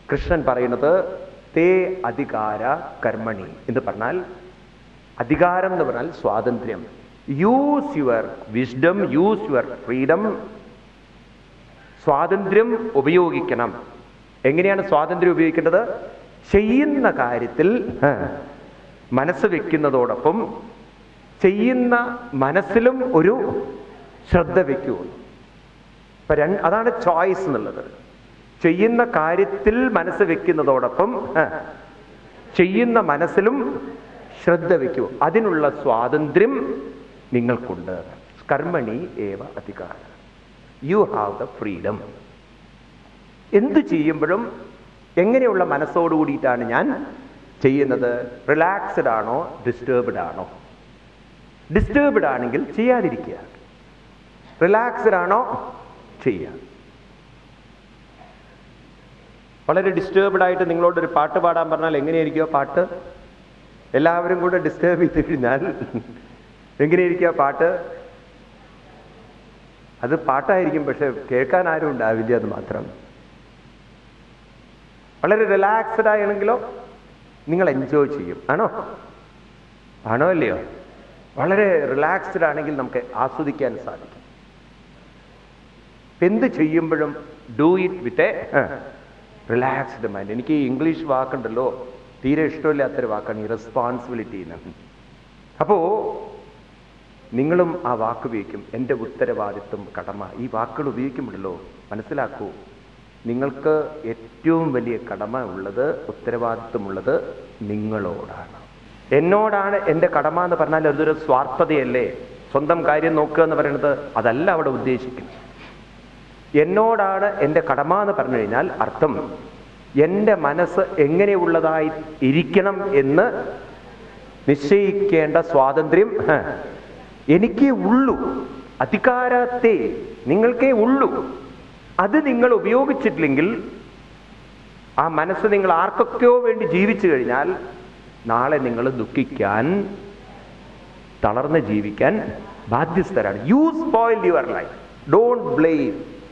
കൃഷ്ണൻ പറയുന്നത് തേ അധികാര കർമ്മണി എന്ന് പറഞ്ഞാൽ അധികാരം എന്ന് പറഞ്ഞാൽ സ്വാതന്ത്ര്യം use your wisdom use your freedom സ്വാതന്ത്ര്യം ഉപയോഗിക്കണം എങ്ങനെയാണ് സ്വാതന്ത്ര്യം ഉപയോഗിക്കേണ്ടത് ചെയ്യുന്ന കാര്യത്തിൽ ആ, മനസ്സ് വെക്കുന്നതോടൊപ്പം ചെയ്യുന്ന മനസ്സിലും ഒരു ശ്രദ്ധ വെക്കൂ ഇപ്പൊ രണ്ട് അതാണ് ചോയ്സ് എന്നുള്ളത് ചെയ്യുന്ന കാര്യത്തിൽ മനസ്സ് വെക്കുന്നതോടൊപ്പം ആ, ചെയ്യുന്ന മനസ്സിലും ശ്രദ്ധ വെക്കൂ അതിനുള്ള സ്വാതന്ത്ര്യം നിങ്ങൾക്കുണ്ട് കർമ്മണി ഏവ അധികാരം യു ഹാവ് ദ ഫ്രീഡം എന്ത് ചെയ്യുമ്പോഴും എങ്ങനെയുള്ള മനസ്സോട് കൂടിയിട്ടാണ് ഞാൻ ചെയ്യുന്നത് റിലാക്സ്ഡ് ആണോ ഡിസ്റ്റർബ്ഡ് ആണോ ഡിസ്റ്റർബ്ഡ് ആണെങ്കിൽ ചെയ്യാതിരിക്കുക റിലാക്സ്ഡ് ആണോ ചെയ്യുക വളരെ ഡിസ്റ്റർബ്ഡ് ആയിട്ട് നിങ്ങളോട് ഒരു പാട്ട് പാടാൻ പറഞ്ഞാൽ എങ്ങനെയായിരിക്കും ആ പാട്ട് എല്ലാവരും കൂടെ ഡിസ്റ്റർബ് ചെയ്ത് കഴിഞ്ഞാൽ എങ്ങനെയായിരിക്കും ആ പാട്ട് അത് പാട്ടായിരിക്കും പക്ഷെ കേൾക്കാൻ ആരും ഉണ്ടാവില്ല അത് മാത്രം വളരെ റിലാക്സ്ഡ് ആണെങ്കിലോ നിങ്ങൾ എൻജോയ് ചെയ്യും ആണോ ആണോ അല്ലയോ വളരെ റിലാക്സ്ഡ് ആണെങ്കിൽ നമുക്ക് ആസ്വദിക്കാൻ സാധിക്കും എന്ത് ചെയ്യുമ്പോഴും do it with a relaxed mind എനിക്ക് ഈ ഇംഗ്ലീഷ് വാക്കുണ്ടല്ലോ തീരെ ഇഷ്ടമില്ലാത്തൊരു വാക്കാണ് ഈ റെസ്പോൺസിബിലിറ്റി എന്ന് അപ്പോ നിങ്ങളും ആ വാക്ക് ഉപയോഗിക്കും എൻ്റെ ഉത്തരവാദിത്വം കടമ ഈ വാക്കുകൾ ഉപയോഗിക്കുമ്പോഴല്ലോ മനസ്സിലാക്കൂ നിങ്ങൾക്ക് ഏറ്റവും വലിയ കടമ ഉള്ളത് ഉത്തരവാദിത്വമുള്ളത് നിങ്ങളോടാണ് എന്നോടാണ് എൻ്റെ കടമ എന്ന് പറഞ്ഞാൽ അതൊരു സ്വാർത്ഥതയല്ലേ സ്വന്തം കാര്യം നോക്കുക എന്ന് പറയുന്നത് അതല്ല അവിടെ ഉദ്ദേശിക്കുന്നത് എന്നോടാണ് എൻ്റെ കടമ എന്ന് പറഞ്ഞു കഴിഞ്ഞാൽ അർത്ഥം എൻ്റെ മനസ്സ് എങ്ങനെയുള്ളതായി ഇരിക്കണം എന്ന് നിശ്ചയിക്കേണ്ട സ്വാതന്ത്ര്യം ഹ, എനിക്കേ ഉള്ളൂ അധികാരത്തെ നിങ്ങൾക്കേ ഉള്ളൂ അത് നിങ്ങൾ ഉപയോഗിച്ചിട്ടില്ലെങ്കിൽ ആ മനസ്സ് നിങ്ങൾ ആർക്കൊക്കെയോ വേണ്ടി ജീവിച്ചു കഴിഞ്ഞാൽ നാളെ നിങ്ങൾ ദുഃഖിക്കാൻ തളർന്ന് ജീവിക്കാൻ ബാധ്യസ്ഥരാണ് you spoil your life don't blame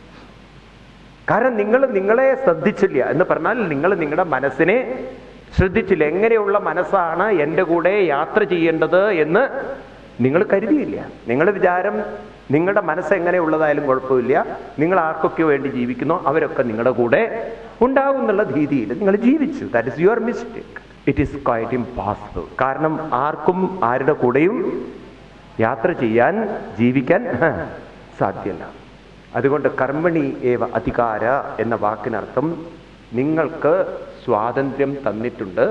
കാരണം നിങ്ങൾ നിങ്ങളെ ശ്രദ്ധിച്ചില്ല എന്ന് പറഞ്ഞാൽ നിങ്ങൾ നിങ്ങളുടെ മനസ്സിനെ ശ്രദ്ധിച്ചില്ല എങ്ങനെയുള്ള മനസ്സാണ് എൻ്റെ കൂടെ യാത്ര ചെയ്യേണ്ടത് എന്ന് നിങ്ങൾ കരുതിയില്ല നിങ്ങൾ വിചാരം നിങ്ങളുടെ മനസ്സ് എങ്ങനെയുള്ളതായാലും കുഴപ്പമില്ല നിങ്ങൾ ആർക്കൊക്കെ വേണ്ടി ജീവിക്കുന്നോ അവരൊക്കെ നിങ്ങളുടെ കൂടെ ഉണ്ടാവും എന്നുള്ള രീതിയിൽ നിങ്ങൾ ജീവിച്ചു that is your mistake it is quite impossible കാരണം ആർക്കും ആരുടെ കൂടെയും യാത്ര ചെയ്യാൻ ജീവിക്കാൻ ഹ, സാധ്യമല്ല അതുകൊണ്ട് കർമ്മണി ഏവ അധികാര എന്ന വാക്കിനർത്ഥം നിങ്ങൾക്ക് സ്വാതന്ത്ര്യം തന്നിട്ടുണ്ട്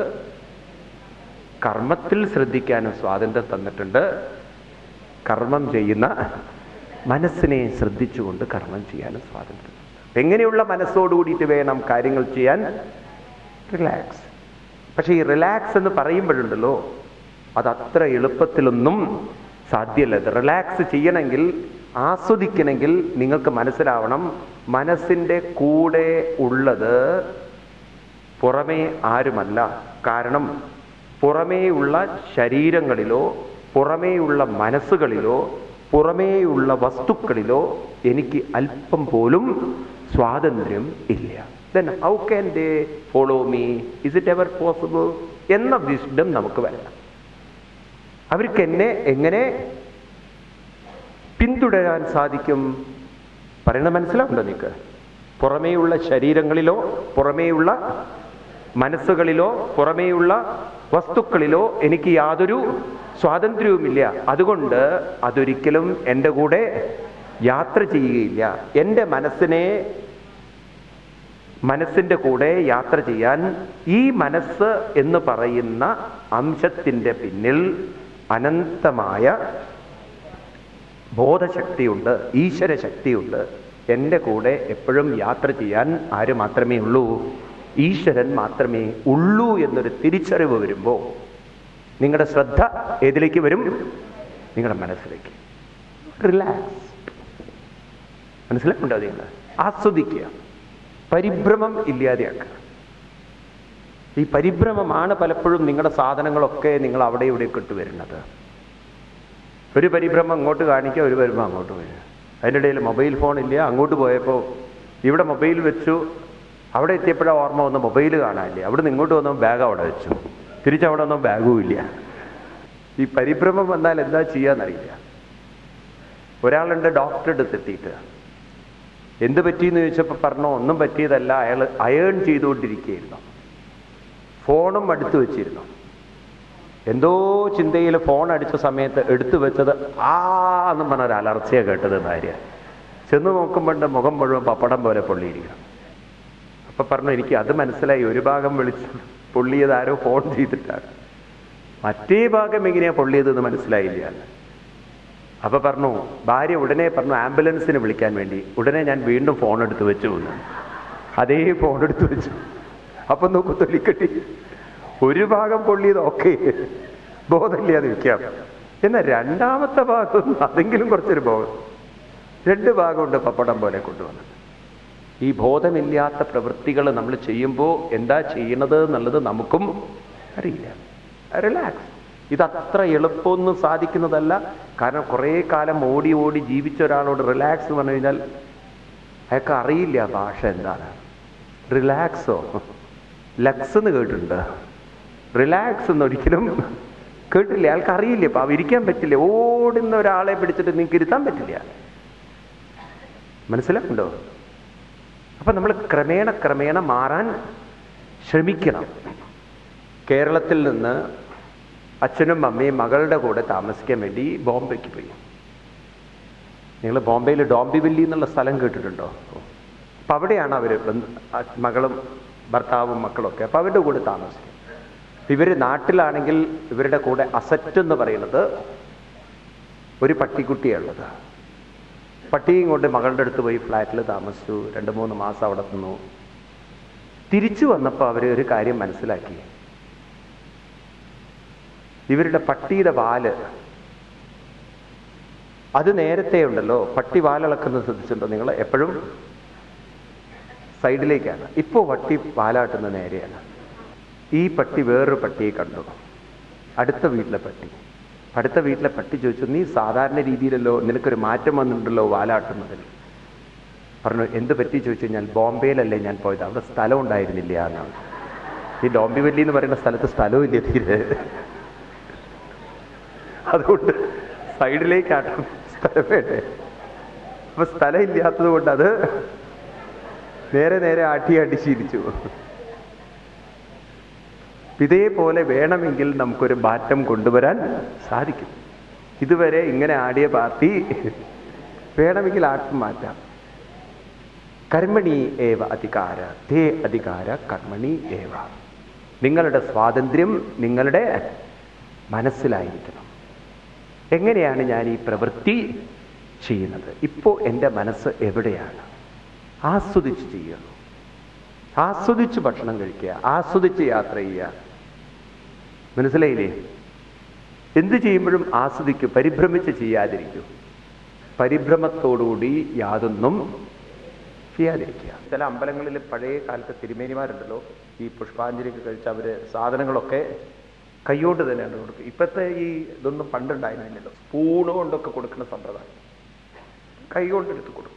കർമ്മത്തിൽ ശ്രദ്ധിക്കാനും സ്വാതന്ത്ര്യം തന്നിട്ടുണ്ട് കർമ്മം ചെയ്യുന്ന മനസ്സിനെ ശ്രദ്ധിച്ചുകൊണ്ട് കർമ്മം ചെയ്യാനും സ്വാതന്ത്ര്യം എങ്ങനെയുള്ള മനസ്സോട് കൂടിയിട്ട് വേണം കാര്യങ്ങൾ ചെയ്യാൻ റിലാക്സ് പക്ഷേ ഈ റിലാക്സ് എന്ന് പറയുമ്പോഴുണ്ടല്ലോ അത് അത്ര എളുപ്പത്തിലൊന്നും സാധ്യമല്ല ഇത് റിലാക്സ് ചെയ്യണമെങ്കിൽ ആസ്വദിക്കണമെങ്കിൽ നിങ്ങൾക്ക് മനസ്സിലാവണം മനസ്സിൻ്റെ കൂടെ ഉള്ളത് പുറമേ ആരുമല്ല കാരണം പുറമേയുള്ള ശരീരങ്ങളിലോ പുറമേയുള്ള മനസ്സുകളിലോ പുറമേയുള്ള വസ്തുക്കളിലോ എനിക്ക് അല്പം പോലും സ്വാതന്ത്ര്യം ഇല്ല then how can they follow me is it ever possible എന്ന വിഷ്ഡം നമുക്ക് വരണം അവർക്ക് എന്നെ എങ്ങനെ പിന്തുടരാൻ സാധിക്കും പറയുന്നത് മനസ്സിലാവുണ്ടോ നിങ്ങൾക്ക് പുറമേയുള്ള ശരീരങ്ങളിലോ പുറമേയുള്ള മനസ്സുകളിലോ പുറമേയുള്ള വസ്തുക്കളിലോ എനിക്ക് യാതൊരു സ്വാതന്ത്ര്യവുമില്ല അതുകൊണ്ട് അതൊരിക്കലും എൻ്റെ കൂടെ യാത്ര ചെയ്യുകയില്ല എൻ്റെ മനസ്സിനെ മനസ്സിൻ്റെ കൂടെ യാത്ര ചെയ്യാൻ ഈ മനസ്സ് എന്ന് പറയുന്ന അംശത്തിൻ്റെ പിന്നിൽ അനന്തമായ ബോധശക്തിയുണ്ട് ഈശ്വര ശക്തിയുണ്ട് എൻ്റെ കൂടെ എപ്പോഴും യാത്ര ചെയ്യാൻ ആര് മാത്രമേ ഉള്ളൂ ഈശ്വരൻ മാത്രമേ ഉള്ളൂ എന്നൊരു തിരിച്ചറിവ് വരുമ്പോൾ നിങ്ങളുടെ ശ്രദ്ധ ഏതിലേക്ക് വരും നിങ്ങളുടെ മനസ്സിലേക്ക് റിലാക്സ് മനസ്സിലാക്കുണ്ടോ നിങ്ങൾ ആസ്വദിക്കുക പരിഭ്രമം ഇല്ലാതെയാക്കുക ഈ പരിഭ്രമമാണ് പലപ്പോഴും നിങ്ങളുടെ സാധനങ്ങളൊക്കെ നിങ്ങൾ അവിടെ ഇവിടെ ഇട്ടുവരുന്നത് ഒരു പരിഭ്രമം അങ്ങോട്ട് കാണിക്കുക ഒരു പരിഭ്രമം അങ്ങോട്ട് വരിക അതിൻ്റെ ഇടയിൽ മൊബൈൽ ഫോൺ ഇല്ല അങ്ങോട്ട് പോയപ്പോൾ ഇവിടെ മൊബൈൽ വെച്ചു അവിടെ എത്തിയപ്പോഴാണ് ഓർമ്മ വന്ന് മൊബൈൽ കാണാനില്ല അവിടെ നിന്ന് ഇങ്ങോട്ട് വന്നപ്പോൾ ബാഗ് അവിടെ വെച്ചു തിരിച്ചവിടെ വന്നപ്പോൾ ബാഗും ഇല്ല ഈ പരിഭ്രമം വന്നാൽ എന്താ ചെയ്യാന്നറിയില്ല ഒരാളുണ്ട് ഡോക്ടറെ അടുത്ത് എത്തിയിട്ട് എന്ത് പറ്റിയെന്ന് ചോദിച്ചപ്പോൾ പറഞ്ഞു ഒന്നും പറ്റിയതല്ല അയാൾ അയേൺ ചെയ്തുകൊണ്ടിരിക്കുകയായിരുന്നു ഫോണും അടുത്ത് വെച്ചിരുന്നു എന്തോ ചിന്തയിൽ ഫോൺ അടിച്ച സമയത്ത് എടുത്തു വെച്ചത് ആ എന്നും പറഞ്ഞ ഒരു അലർച്ചയെ കേട്ടത് ഭാര്യ ചെന്ന് നോക്കുമ്പോണ്ട് മുഖം മുഴുവൻ പപ്പടം പോലെ പൊള്ളിയിരിക്കണം അപ്പൊ പറഞ്ഞു എനിക്ക് അത് മനസ്സിലായി ഒരു ഭാഗം വിളിച്ച് പൊള്ളിയത് ആരോ ഫോൺ ചെയ്തിട്ടാണ് മറ്റേ ഭാഗം എങ്ങനെയാ പൊള്ളിയതെന്ന് മനസ്സിലായില്ല എന്ന്. അപ്പൊ പറഞ്ഞു ഭാര്യ ഉടനെ പറഞ്ഞു ആംബുലൻസിന് വിളിക്കാൻ വേണ്ടി ഉടനെ ഞാൻ വീണ്ടും ഫോൺ എടുത്ത് വെച്ചു എന്ന്. അതേ ഫോൺ എടുത്ത് വെച്ചു അപ്പൊ നോക്കൂ തൊലിക്കെട്ടി ഒരു ഭാഗം പൊള്ളിയത് ഓക്കെ ബോധമില്ലാതെ വെക്കാം എന്നാൽ രണ്ടാമത്തെ ഭാഗം അതെങ്കിലും കുറച്ചൊരു ബോധം രണ്ട് ഭാഗമുണ്ട് പപ്പടം പോലെ കൊണ്ടുവന്നത് ഈ ബോധമില്ലാത്ത പ്രവൃത്തികൾ നമ്മൾ ചെയ്യുമ്പോൾ എന്താ ചെയ്യണത് എന്നുള്ളത് നമുക്കും അറിയില്ല റിലാക്സ് ഇത് അത്ര എളുപ്പമൊന്നും സാധിക്കുന്നതല്ല കാരണം കുറേ കാലം ഓടി ഓടി ജീവിച്ച ഒരാളോട് റിലാക്സ് എന്ന് പറഞ്ഞു കഴിഞ്ഞാൽ അയാൾക്ക് അറിയില്ല ആ ഭാഷ എന്താണ് റിലാക്സോ ലക്സ് എന്ന് കേട്ടിട്ടുണ്ട് റിലാക്സ് എന്ന് ഒരിക്കലും കേട്ടില്ല അയാൾക്ക് അറിയില്ല അപ്പൊ ഇരിക്കാൻ പറ്റില്ല ഓടുന്ന ഒരാളെ പിടിച്ചിട്ട് നിങ്ങൾക്ക് ഇരുത്താൻ പറ്റില്ല മനസ്സിലാക്കുണ്ടോ അപ്പൊ നമ്മൾ ക്രമേണ ക്രമേണ മാറാൻ ശ്രമിക്കണം കേരളത്തിൽ നിന്ന് അച്ഛനും അമ്മയും മകളുടെ കൂടെ താമസിക്കാൻ വേണ്ടി ബോംബെക്ക് പോയി നിങ്ങൾ ബോംബെയിൽ ഡോംബിവല്ലി എന്നുള്ള സ്ഥലം കേട്ടിട്ടുണ്ടോ അപ്പൊ അവിടെയാണ് അവർ മകളും ഭർത്താവും മക്കളൊക്കെ അപ്പൊ അവരുടെ കൂടെ താമസിക്കും ഇവർ നാട്ടിലാണെങ്കിൽ ഇവരുടെ കൂടെ അസറ്റ് എന്ന് പറയുന്നത് ഒരു പട്ടിക്കുട്ടിയുള്ളത് പട്ടിയും കൊണ്ട് മകളുടെ അടുത്ത് പോയി ഫ്ലാറ്റിൽ താമസിച്ചു രണ്ട് മൂന്ന് മാസം അവിടെ നിന്നു തിരിച്ചു വന്നപ്പോൾ അവർ ഒരു കാര്യം മനസ്സിലാക്കി ഇവരുടെ പട്ടിയുടെ വാല് അത് നേരത്തെ ഉണ്ടല്ലോ പട്ടി വാലിളക്കുന്നത് ശ്രദ്ധിച്ചിട്ടുണ്ടോ നിങ്ങൾ എപ്പോഴും സൈഡിലേക്കാണ് ഇപ്പോൾ പട്ടി വാലാട്ടുന്ന നേരെയാണ് ഈ പട്ടി വേറൊരു പട്ടിയെ കണ്ടു അടുത്ത വീട്ടിലെ പട്ടി അടുത്ത വീട്ടിലെ പട്ടി ചോദിച്ചു നീ സാധാരണ രീതിയിലല്ലോ നിനക്കൊരു മാറ്റം വന്നിട്ടുണ്ടല്ലോ വാലാട്ടുന്നതിൽ പറഞ്ഞു എന്ത് പറ്റി ചോദിച്ചു കഴിഞ്ഞാൽ ബോംബെയിലല്ലേ ഞാൻ പോയത് അവിടെ സ്ഥലം ഉണ്ടായിരുന്നില്ല എന്നാണ് ഈ ഡോംബിവല്ലി എന്ന് പറയുന്ന സ്ഥലത്ത് സ്ഥലവും ഇല്ല തീരെ അതുകൊണ്ട് സൈഡിലേക്കാട്ടും സ്ഥലം വേണ്ടേ അപ്പൊ സ്ഥലം ഇല്ലാത്തത് കൊണ്ട് അത് നേരെ നേരെ ആട്ടി ആട്ടി ശീലിച്ചു ഇതേപോലെ വേണമെങ്കിൽ നമുക്കൊരു മാറ്റം കൊണ്ടുവരാൻ സാധിക്കും ഇതുവരെ ഇങ്ങനെ ആടിയ പാർട്ടി വേണമെങ്കിൽ ആട്ടം മാറ്റാം കർമ്മണി ഏവ അധികാര തേ അധികാര കർമ്മണി ഏവ നിങ്ങളുടെ സ്വാതന്ത്ര്യം നിങ്ങളുടെ മനസ്സിലായിരിക്കണം എങ്ങനെയാണ് ഞാൻ ഈ പ്രവൃത്തി ചെയ്യുന്നത് ഇപ്പോൾ എൻ്റെ മനസ്സ് എവിടെയാണ് ആസ്വദിച്ച് ചെയ്യുന്നു ആസ്വദിച്ച് ഭക്ഷണം കഴിക്കുക ആസ്വദിച്ച് യാത്ര ചെയ്യുക മനസ്സിലായില്ലേ എന്ത് ചെയ്യുമ്പോഴും ആസ്വദിക്കൂ പരിഭ്രമിച്ച് ചെയ്യാതിരിക്കൂ പരിഭ്രമത്തോടുകൂടി യാതൊന്നും ചെയ്യാതിരിക്കുക ചില അമ്പലങ്ങളിൽ പഴയ കാലത്തെ തിരുമേനിമാരുണ്ടല്ലോ ഈ പുഷ്പാഞ്ജലിയൊക്കെ കഴിച്ച് അവര് സാധനങ്ങളൊക്കെ കൈകൊണ്ട് തന്നെയാണ് കൊടുക്കുക ഇപ്പോഴത്തെ ഈ ഇതൊന്നും പണ്ടുണ്ടായിരുന്നില്ലല്ലോ സ്പൂണ് കൊണ്ടൊക്കെ കൊടുക്കുന്ന സമ്പ്രദായം കൈ കൊണ്ട് എടുത്ത് കൊടുക്കും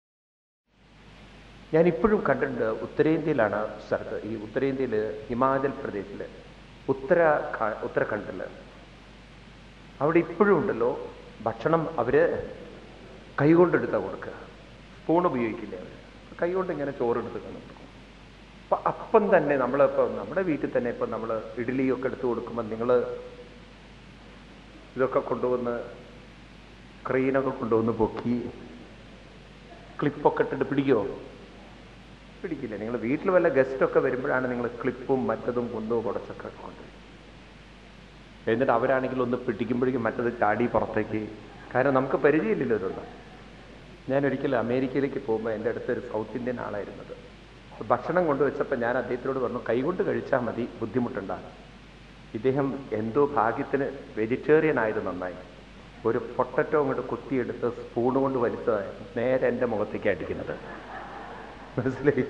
ഞാൻ ഇപ്പോഴും കണ്ടിട്ടുണ്ട് ഉത്തരേന്ത്യയിലാണ് സ്ഥലത്ത് ഈ ഉത്തരേന്ത്യയിൽ ഹിമാചൽ പ്രദേശിൽ ഉത്തര ഉത്തരാഖണ്ഡിൽ അവിടെ ഇപ്പോഴും ഉണ്ടല്ലോ ഭക്ഷണം അവര് കൈകൊണ്ടെടുത്താ കൊടുക്കുക സ്പൂൺ ഉപയോഗിക്കില്ല അവർ കൈകൊണ്ട് ഇങ്ങനെ ചോറെടുത്ത് കൊടുക്കും അപ്പൊ അപ്പം തന്നെ നമ്മളിപ്പോൾ നമ്മുടെ വീട്ടിൽ തന്നെ ഇപ്പൊ നമ്മൾ ഇഡ്ഡലിയൊക്കെ എടുത്തു കൊടുക്കുമ്പോൾ നിങ്ങൾ ഇതൊക്കെ കൊണ്ടുവന്ന് ക്രെയിനൊക്കെ കൊണ്ടുവന്ന് പൊക്കി ക്ലിപ്പൊക്കെ ഇട്ടിട്ട് പിടിക്കുമോ പിടിക്കില്ല നിങ്ങൾ വീട്ടിൽ വല്ല ഗസ്റ്റൊക്കെ വരുമ്പോഴാണ് നിങ്ങൾ ക്ലിപ്പും മറ്റതും കൊണ്ടു കുറച്ചൊക്കെ കൊണ്ടുവരും എന്നിട്ട് അവരാണെങ്കിൽ ഒന്ന് പിടിക്കുമ്പോഴേക്കും മറ്റത് ചാടി പുറത്തേക്ക് കാരണം നമുക്ക് പരിചയമില്ലല്ലോ ഇതൊന്നും ഞാൻ ഒരിക്കലും അമേരിക്കയിലേക്ക് പോകുമ്പോൾ എൻ്റെ അടുത്ത് ഒരു സൗത്ത് ഇന്ത്യൻ ആളായിരുന്നത് ഭക്ഷണം കൊണ്ടുവച്ചപ്പോൾ ഞാൻ അദ്ദേഹത്തിനോട് പറഞ്ഞു കൈകൊണ്ട് കഴിച്ചാൽ മതി ബുദ്ധിമുട്ടുണ്ടാകും ഇദ്ദേഹം എന്തോ ഭാഗ്യത്തിന് വെജിറ്റേറിയൻ ആയത് നന്നായി ഒരു പൊട്ടറ്റോ അങ്ങോട്ട് കുത്തിയെടുത്ത് സ്പൂൺ കൊണ്ട് വലിച്ചതായി നേരെ എൻ്റെ മുഖത്തേക്ക് അടിക്കുന്നത് മനസ്സിലായി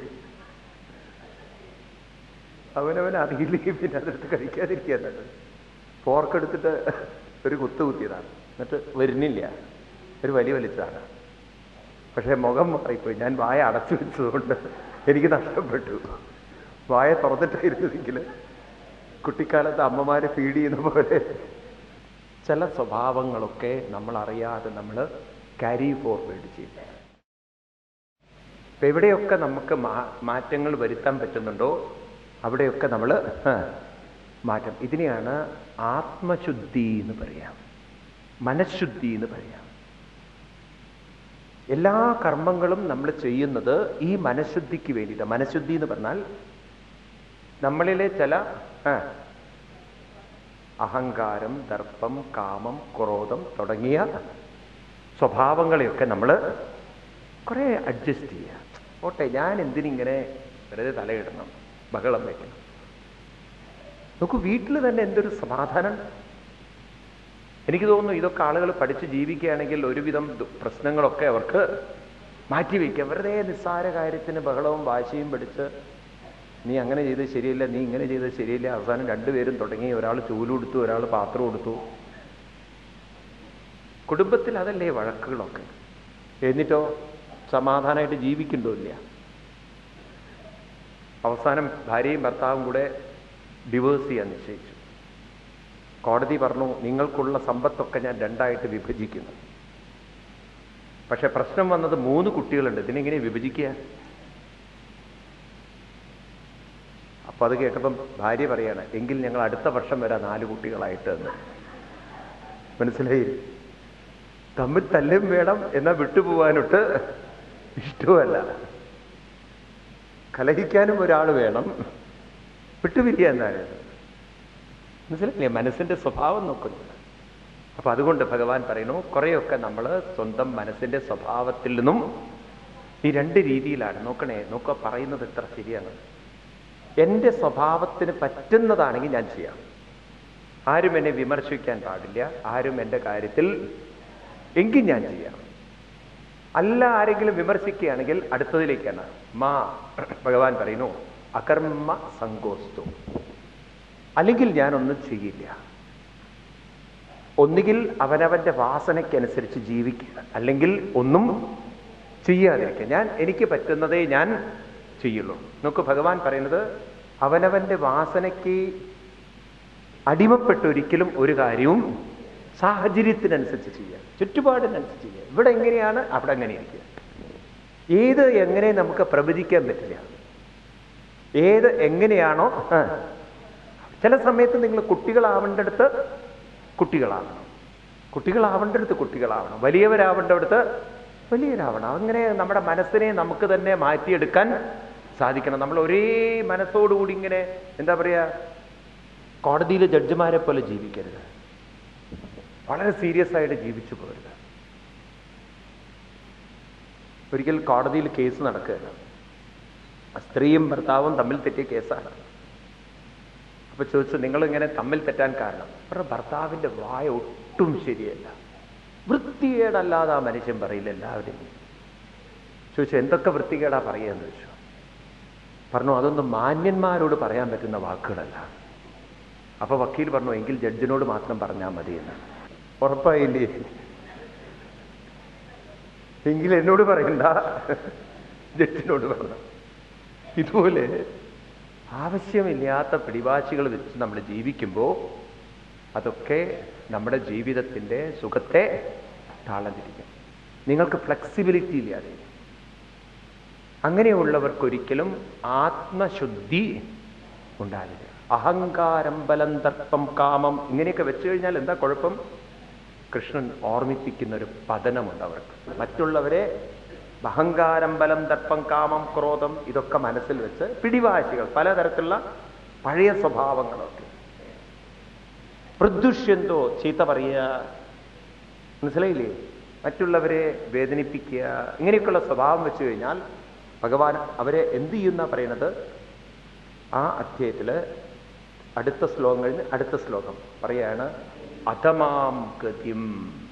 അവനവൻ അറിയില്ലെങ്കിൽ പിന്നെ അതെടുത്ത് കഴിക്കാതിരിക്കുക നല്ലത് ഫോർക്ക് എടുത്തിട്ട് ഒരു കുത്ത് കുത്തിയതാണ് എന്നിട്ട് വരുന്നില്ല ഒരു വലി വലിച്ചതാണ് പക്ഷേ മുഖം മാറിപ്പോയി ഞാൻ വായ അടച്ചു വെച്ചതുകൊണ്ട് എനിക്ക് നഷ്ടപ്പെട്ടു വായ തുറന്നിട്ടായിരുന്നെങ്കിൽ കുട്ടിക്കാലത്ത് അമ്മമാരെ ഫീഡ് ചെയ്യുന്ന പോലെ ചില സ്വഭാവങ്ങളൊക്കെ നമ്മൾ അറിയാതെ നമ്മൾ ക്യാരി ഫോർവേഡ് ചെയ്യും അപ്പൊ എവിടെയൊക്കെ നമുക്ക് മാ- മാറ്റങ്ങൾ വരുത്താൻ പറ്റുന്നുണ്ടോ അവിടെയൊക്കെ നമ്മൾ മാറ്റം ഇതിനെയാണ് ആത്മശുദ്ധി എന്ന് പറയാം മനഃശുദ്ധി എന്ന് പറയാം എല്ലാ കർമ്മങ്ങളും നമ്മൾ ചെയ്യുന്നത് ഈ മനഃശുദ്ധിക്ക് വേണ്ടിയിട്ട് മനഃശുദ്ധി എന്ന് പറഞ്ഞാൽ നമ്മളിലെ ചില ആ, അഹങ്കാരം ദർപ്പം കാമം ക്രോധം തുടങ്ങിയ സ്വഭാവങ്ങളെയൊക്കെ നമ്മൾ കുറെ അഡ്ജസ്റ്റ് ചെയ്യുക ഓട്ടെ ഞാൻ എന്തിനിങ്ങനെ വെറുതെ തലയിടണം ബഹളം വയ്ക്കണം നോക്കൂ വീട്ടിൽ തന്നെ എന്തൊരു സമാധാനം എനിക്ക് തോന്നുന്നു ഇതൊക്കെ ആളുകൾ പഠിച്ച് ജീവിക്കുകയാണെങ്കിൽ ഒരുവിധം ദു- പ്രശ്നങ്ങളൊക്കെ അവർക്ക് മാറ്റിവെക്കുക വെറുതെ നിസ്സാര കാര്യത്തിന് ബഹളവും വാശിയും പിടിച്ച് നീ അങ്ങനെ ചെയ്തത് ശരിയല്ല നീ ഇങ്ങനെ ചെയ്തത് ശരിയല്ല അവസാനം രണ്ടുപേരും തുടങ്ങി ഒരാൾ ചൂല് കൊടുത്തു ഒരാൾ പാത്രം കൊടുത്തു കുടുംബത്തിൽ അതല്ലേ വഴക്കുകളൊക്കെ എന്നിട്ടോ സമാധാനമായിട്ട് ജീവിക്കണ്ടോ ഇല്ല അവസാനം ഭാര്യയും ഭർത്താവും കൂടെ ഡിവേഴ്സ് ചെയ്യാൻ നിശ്ചയിച്ചു കോടതി പറഞ്ഞു നിങ്ങൾക്കുള്ള സമ്പത്തൊക്കെ ഞാൻ രണ്ടായിട്ട് വിഭജിക്കുന്നു പക്ഷെ പ്രശ്നം വന്നത് മൂന്ന് കുട്ടികളുണ്ട് ഇതിനെങ്ങനെ വിഭജിക്കുക അപ്പൊ അത് കേട്ടപ്പം ഭാര്യ പറയാണ് എങ്കിൽ ഞങ്ങൾ അടുത്ത വർഷം വരെ നാല് കുട്ടികളായിട്ട് എന്ന് മനസ്സിലായി തമ്മിൽ തല്ലും വേണം എന്നാ വിട്ടുപോകാനൊട്ട് ഇഷ്ടമല്ല കലഹിക്കാനും ഒരാൾ വേണം വിട്ടുപിരിയ എന്നാണ് മനസ്സിലായില്ലേ മനസ്സിന്റെ സ്വഭാവം നോക്കുന്നത് അപ്പൊ അതുകൊണ്ട് ഭഗവാൻ പറയുന്നു കുറെയൊക്കെ നമ്മൾ സ്വന്തം മനസ്സിന്റെ സ്വഭാവത്തിൽ നിന്നും ഈ രണ്ട് രീതിയിലാണ് നോക്കണേ നോക്കുക പറയുന്നത് എത്ര ശരിയാണ് എൻ്റെ സ്വഭാവത്തിന് പറ്റുന്നതാണെങ്കിൽ ഞാൻ ചെയ്യാം ആരും എന്നെ വിമർശിക്കാൻ പാടില്ല ആരും എൻ്റെ കാര്യത്തിൽ എങ്കിൽ ഞാൻ ചെയ്യാം അല്ല ആരെങ്കിലും വിമർശിക്കുകയാണെങ്കിൽ അടുത്തതിലേക്കാണ് മാ ഭഗവാൻ പറയുന്നു അകർമ്മ സങ്കോസ്തു അല്ലെങ്കിൽ ഞാനൊന്നും ചെയ്യില്ല ഒന്നുകിൽ അവനവന്റെ വാസനയ്ക്കനുസരിച്ച് ജീവിക്കുക അല്ലെങ്കിൽ ഒന്നും ചെയ്യാതിരിക്കുക ഞാൻ എനിക്ക് പറ്റുന്നതേ ഞാൻ ചെയ്യുള്ളൂ നോക്ക് ഭഗവാൻ പറയുന്നത് അവനവന്റെ വാസനയ്ക്ക് അടിമപ്പെട്ടൊരിക്കലും ഒരു കാര്യവും സാഹചര്യത്തിനനുസരിച്ച് ചെയ്യുക ചുറ്റുപാടിനനുസരിച്ച് ചെയ്യുക ഇവിടെ എങ്ങനെയാണ് അവിടെ അങ്ങനെ ഇരിക്കുക ഏത് എങ്ങനെ നമുക്ക് പ്രവചിക്കാൻ പറ്റില്ല ഏത് എങ്ങനെയാണോ ആ. ചില സമയത്ത് നിങ്ങൾ കുട്ടികളാവേണ്ടടുത്ത് കുട്ടികളാവണം കുട്ടികളാവേണ്ടടുത്ത് കുട്ടികളാവണം വലിയവരാവേണ്ടടുത്ത് വലിയവരാവണം അങ്ങനെ നമ്മുടെ മനസ്സിനെ നമുക്ക് തന്നെ മാറ്റിയെടുക്കാൻ സാധിക്കണം നമ്മൾ ഒരേ മനസ്സോടുകൂടി ഇങ്ങനെ എന്താ പറയുക കോടതിയിലെ ജഡ്ജിമാരെ പോലെ ജീവിക്കരുത് വളരെ സീരിയസ് ആയിട്ട് ജീവിച്ചു പോകരുത് ഒരിക്കൽ കോടതിയിൽ കേസ് നടക്കുകയാണ് സ്ത്രീയും ഭർത്താവും തമ്മിൽ തെറ്റിയ കേസാണ് അപ്പൊ ചോദിച്ചു നിങ്ങൾ ഇങ്ങനെ തമ്മിൽ തെറ്റാൻ കാരണം അവരുടെ ഭർത്താവിന്റെ വായ ഒട്ടും ശരിയല്ല വൃത്തികേടല്ലാതെ ആ മനുഷ്യൻ പറയില്ല എല്ലാവരും ചോദിച്ചു എന്തൊക്കെ വൃത്തികേടാ പറയുകയെന്ന് ചോദിച്ചു പറഞ്ഞു അതൊന്നും മാന്യന്മാരോട് പറയാൻ പറ്റുന്ന വാക്കുകളല്ല അപ്പൊ വക്കീൽ പറഞ്ഞു എങ്കിൽ ജഡ്ജിനോട് മാത്രം പറഞ്ഞാൽ മതി എന്ന് ഉറപ്പായില്ലേ എങ്കിൽ എന്നോട് പറയണ്ട ജഡ്ജിനോട് പറഞ്ഞു ഇതുപോലെ ആവശ്യമില്ലാത്ത പിടിവാശികൾ വെച്ച് നമ്മൾ ജീവിക്കുമ്പോൾ അതൊക്കെ നമ്മുടെ ജീവിതത്തിൻ്റെ സുഖത്തെ താളം തിരിക്കും നിങ്ങൾക്ക് ഫ്ലെക്സിബിലിറ്റി ഇല്ലാതെ അങ്ങനെയുള്ളവർക്കൊരിക്കലും ആത്മശുദ്ധി ഉണ്ടാവില്ല അഹങ്കാരം ബലം ദർപ്പം കാമം ഇങ്ങനെയൊക്കെ വെച്ചു കഴിഞ്ഞാൽ എന്താ കുഴപ്പം കൃഷ്ണൻ ഓർമ്മിപ്പിക്കുന്ന ഒരു പതനമുണ്ട് അവർക്ക് മറ്റുള്ളവരെ അഹങ്കാരം ബലം ദർപ്പം കാമം ക്രോധം ഇതൊക്കെ മനസ്സിൽ വെച്ച് പിടിവാശികൾ പലതരത്തിലുള്ള പഴയ സ്വഭാവങ്ങളൊക്കെ പ്രദുഷ്യന്തോ ചീത്ത പറയുക മനസ്സിലായില്ലേ മറ്റുള്ളവരെ വേദനിപ്പിക്കുക ഇങ്ങനെയൊക്കെയുള്ള സ്വഭാവം വെച്ച് കഴിഞ്ഞാൽ ഭഗവാൻ അവരെ എന്ത് ചെയ്യുന്ന പറയണത് ആ അധ്യായത്തില് അടുത്ത ശ്ലോകം കഴിഞ്ഞ് അടുത്ത ശ്ലോകം പറയാണ് അധമാം ഗതിം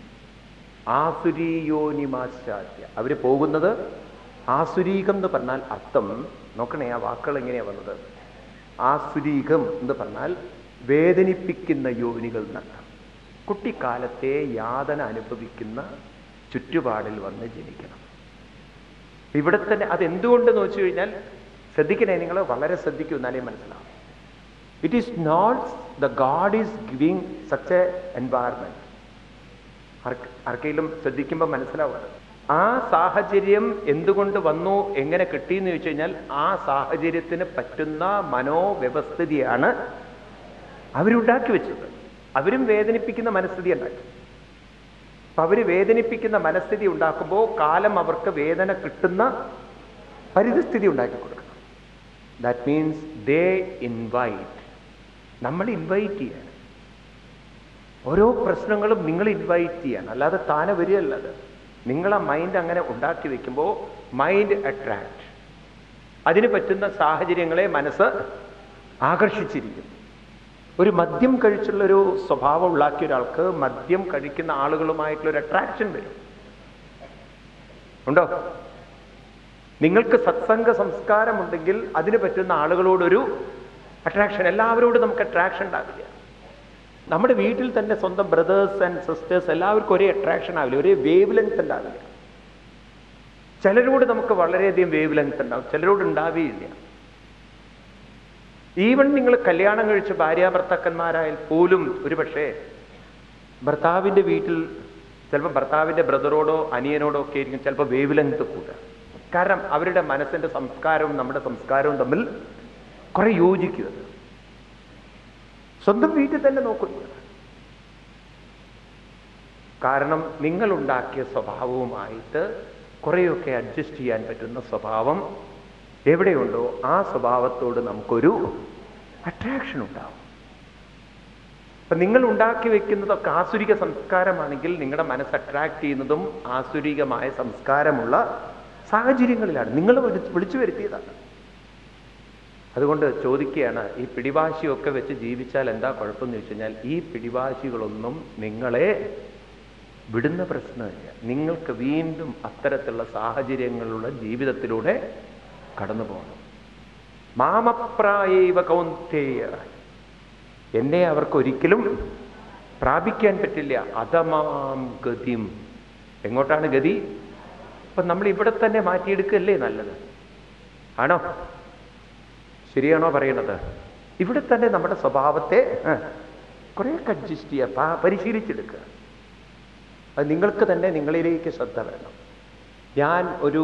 ആസുരീയോനിമാശാദ്യ അവര് പോകുന്നത് ആസുരീകം എന്ന് പറഞ്ഞാൽ അർത്ഥം നോക്കണേ ആ വാക്കുകൾ എങ്ങനെയാ വന്നത് ആസുരീകം എന്ന് പറഞ്ഞാൽ വേദനിപ്പിക്കുന്ന യോനികൾ എന്നർത്ഥം കുട്ടിക്കാലത്തെ യാതന അനുഭവിക്കുന്ന ചുറ്റുപാടിൽ വന്ന് ജനിക്കണം ഇവിടെ തന്നെ അതെന്തുകൊണ്ടെന്ന് വെച്ച് കഴിഞ്ഞാൽ ശ്രദ്ധിക്കണേ നിങ്ങൾ വളരെ ശ്രദ്ധിക്കൂ എന്നാലേ മനസ്സിലാവും it is not the God is giving such a environment ആർക്കെങ്കിലും ശ്രദ്ധിക്കുമ്പോൾ മനസ്സിലാവുക ആ സാഹചര്യം എന്തുകൊണ്ട് വന്നു എങ്ങനെ കിട്ടിയെന്ന് ചോദിച്ചു കഴിഞ്ഞാൽ ആ സാഹചര്യത്തിന് പറ്റുന്ന മനോവ്യവസ്ഥിതിയാണ് അവരുണ്ടാക്കി വെച്ചത് അവരും വേദനിപ്പിക്കുന്ന മനസ്ഥിതി ഉണ്ടാക്കി അപ്പൊ അവര് വേദനിപ്പിക്കുന്ന മനസ്ഥിതി ഉണ്ടാക്കുമ്പോൾ കാലം അവർക്ക് വേദന കിട്ടുന്ന പരിതസ്ഥിതി ഉണ്ടാക്കി കൊടുക്കണം ദാറ്റ് മീൻസ് ദേ ഇൻവൈറ്റ് നമ്മൾ ഇൻവൈറ്റ് ചെയ്യണം ഓരോ പ്രശ്നങ്ങളും നിങ്ങൾ ഇൻവൈറ്റ് ചെയ്യണം അല്ലാതെ താനെ വരികയല്ല അത് നിങ്ങളെ മൈൻഡ് അങ്ങനെ ഉണ്ടാക്കി വെക്കുമ്പോൾ മൈൻഡ് അട്രാക്ട് അതിന് പറ്റുന്ന സാഹചര്യങ്ങളെ മനസ്സ് ആകർഷിച്ചിരിക്കും ഒരു മദ്യം കഴിച്ചുള്ള ഒരു സ്വഭാവം ഉണ്ടാക്കിയ ഒരാൾക്ക് മദ്യം കഴിക്കുന്ന ആളുകളുമായിട്ടുള്ള ഒരു അട്രാക്ഷൻ വരും ഉണ്ടോ നിങ്ങൾക്ക് സത്സംഗ സംസ്കാരമുണ്ടെങ്കിൽ അതിന് പറ്റുന്ന ആളുകളോടൊരു അട്രാക്ഷൻ എല്ലാവരോടും നമുക്ക് അട്രാക്ഷൻ ഉണ്ടാവില്ല നമ്മുടെ വീട്ടിൽ തന്നെ സ്വന്തം ബ്രദേഴ്സ് ആൻഡ് സിസ്റ്റേഴ്സ് എല്ലാവർക്കും ഒരേ അട്രാക്ഷൻ ആവില്ല ഒരേ വേവ് ലെങ്ത് ഉണ്ടാവില്ല ചിലരോട് നമുക്ക് വളരെയധികം വേവ് ലെങ്ത് ഉണ്ടാവും ചിലരോട് ഉണ്ടാവുകയില്ല ഈവൻ നിങ്ങൾ കല്യാണം കഴിച്ച ഭാര്യാഭർത്താക്കന്മാരായാൽ പോലും ഒരുപക്ഷെ ഭർത്താവിൻ്റെ വീട്ടിൽ ചിലപ്പോൾ ഭർത്താവിൻ്റെ ബ്രദറോടോ അനിയനോടോ ഒക്കെ ആയിരിക്കും ചിലപ്പോൾ വേവ് ലെങ്ത് കൂടുക കാരണം അവരുടെ മനസ്സിൻ്റെ സംസ്കാരവും നമ്മുടെ സംസ്കാരവും തമ്മിൽ കുറെ യോജിക്കുക സ്വന്തം വീട്ടിൽ തന്നെ നോക്കുന്നു കാരണം നിങ്ങളുണ്ടാക്കിയ സ്വഭാവവുമായിട്ട് കുറേയൊക്കെ അഡ്ജസ്റ്റ് ചെയ്യാൻ പറ്റുന്ന സ്വഭാവം എവിടെയുണ്ടോ ആ സ്വഭാവത്തോട് നമുക്കൊരു അട്രാക്ഷൻ ഉണ്ടാവും അപ്പൊ നിങ്ങൾ ഉണ്ടാക്കി വെക്കുന്നതൊക്കെ ആസുരിക സംസ്കാരമാണെങ്കിൽ നിങ്ങളുടെ മനസ്സ് അട്രാക്ട് ചെയ്യുന്നതും ആസുരികമായ സംസ്കാരമുള്ള സാഹചര്യങ്ങളിലാണ് നിങ്ങൾ വിളിച്ചു വരുത്തിയതാണ് അതുകൊണ്ട് ചോദിക്കുകയാണ് ഈ പിടിവാശിയൊക്കെ വെച്ച് ജീവിച്ചാൽ എന്താ കുഴപ്പമെന്ന് ചോദിച്ചു കഴിഞ്ഞാൽ ഈ പിടിവാശികളൊന്നും നിങ്ങളെ വിടുന്ന പ്രശ്നമില്ല നിങ്ങൾക്ക് വീണ്ടും അത്തരത്തിലുള്ള സാഹചര്യങ്ങളുള്ള ജീവിതത്തിലൂടെ കടന്നു പോകണം മാമപ്രായൈവ കൗന്തേയ എന്നെ അവർക്ക് ഒരിക്കലും പ്രാപിക്കാൻ പറ്റില്ല അധമാം ഗതിം എങ്ങോട്ടാണ് ഗതി അപ്പൊ നമ്മൾ ഇവിടെ തന്നെ മാറ്റിയെടുക്കല്ലേ നല്ലത് ആണോ ശരിയാണോ പറയണത് ഇവിടെ തന്നെ നമ്മുടെ സ്വഭാവത്തെ കുറേയൊക്കെ അഡ്ജസ്റ്റ് ചെയ്യുക പരിശീലിച്ചെടുക്കുക അത് നിങ്ങൾക്ക് തന്നെ നിങ്ങളിലേക്ക് ശ്രദ്ധ വേണം ഞാൻ ഒരു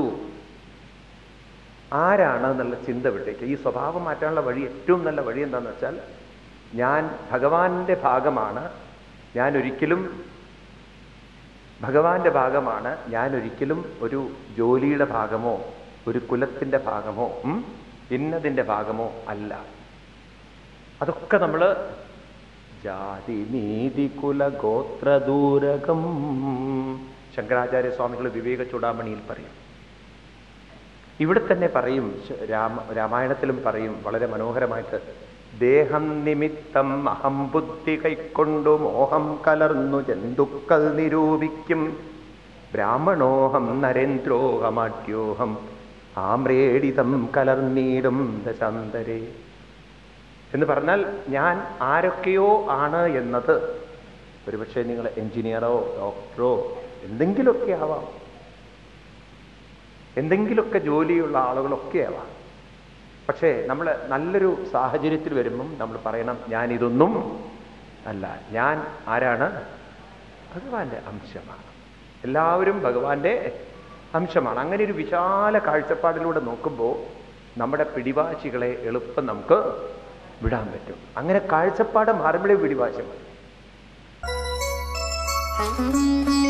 ആരാണ് എന്നുള്ള ചിന്ത വിട്ടേക്ക് ഈ സ്വഭാവം മാറ്റാനുള്ള വഴി ഏറ്റവും നല്ല വഴി എന്താണെന്ന് വെച്ചാൽ ഞാൻ ഭഗവാന്റെ ഭാഗമാണ് ഞാൻ ഒരിക്കലും ഭഗവാന്റെ ഭാഗമാണ് ഞാൻ ഒരിക്കലും ഒരു ജോലിയുടെ ഭാഗമോ ഒരു കുലത്തിന്റെ ഭാഗമോ ഉം, ഇന്നതിന്റെ ഭാഗമോ അല്ല അതൊക്കെ നമ്മൾ ജാതി നീതി കുല ഗോത്രദൂരകം ശങ്കരാചാര്യ സ്വാമികൾ വിവേക ചൂടാമണിയിൽ പറയും ഇവിടെ തന്നെ പറയും ശ- രാമ രാമായണത്തിലും പറയും വളരെ മനോഹരമായിട്ട് ദേഹം നിമിത്തം അഹം ബുദ്ധി കൈക്കൊണ്ടു മോഹം കലർന്നു ജന്തുക്കൾ നിരൂപിക്കും ബ്രാഹ്മണോഹം നരേന്ദ്രോഹമാട്യോഹം ആമ്രേടിതം കലർന്നീടും ദശാന്തരേ എന്ന് പറഞ്ഞാൽ ഞാൻ ആരൊക്കെയോ ആണ് എന്നത് ഒരുപക്ഷെ നിങ്ങൾ എഞ്ചിനീയറോ ഡോക്ടറോ എന്തെങ്കിലുമൊക്കെ ആവാം എന്തെങ്കിലുമൊക്കെ ജോലിയുള്ള ആളുകളൊക്കെ ആവാം പക്ഷേ നമ്മൾ നല്ലൊരു സാഹചര്യത്തിൽ വരുമ്പം നമ്മൾ പറയണം ഞാൻ ഇതൊന്നും അല്ല ഞാൻ ആരാണ് ഭഗവാന്റെ അംശമാണ് എല്ലാവരും ഭഗവാന്റെ അംശമാണ് അങ്ങനെ ഒരു വിശാല കാഴ്ചപ്പാടിലൂടെ നോക്കുമ്പോൾ നമ്മുടെ പിടിവാശികളെ എളുപ്പം നമുക്ക് വിടാൻ പറ്റും അങ്ങനെ കാഴ്ചപ്പാട് മാറുമ്പോഴേ പിടിവാശി മതി Thank you.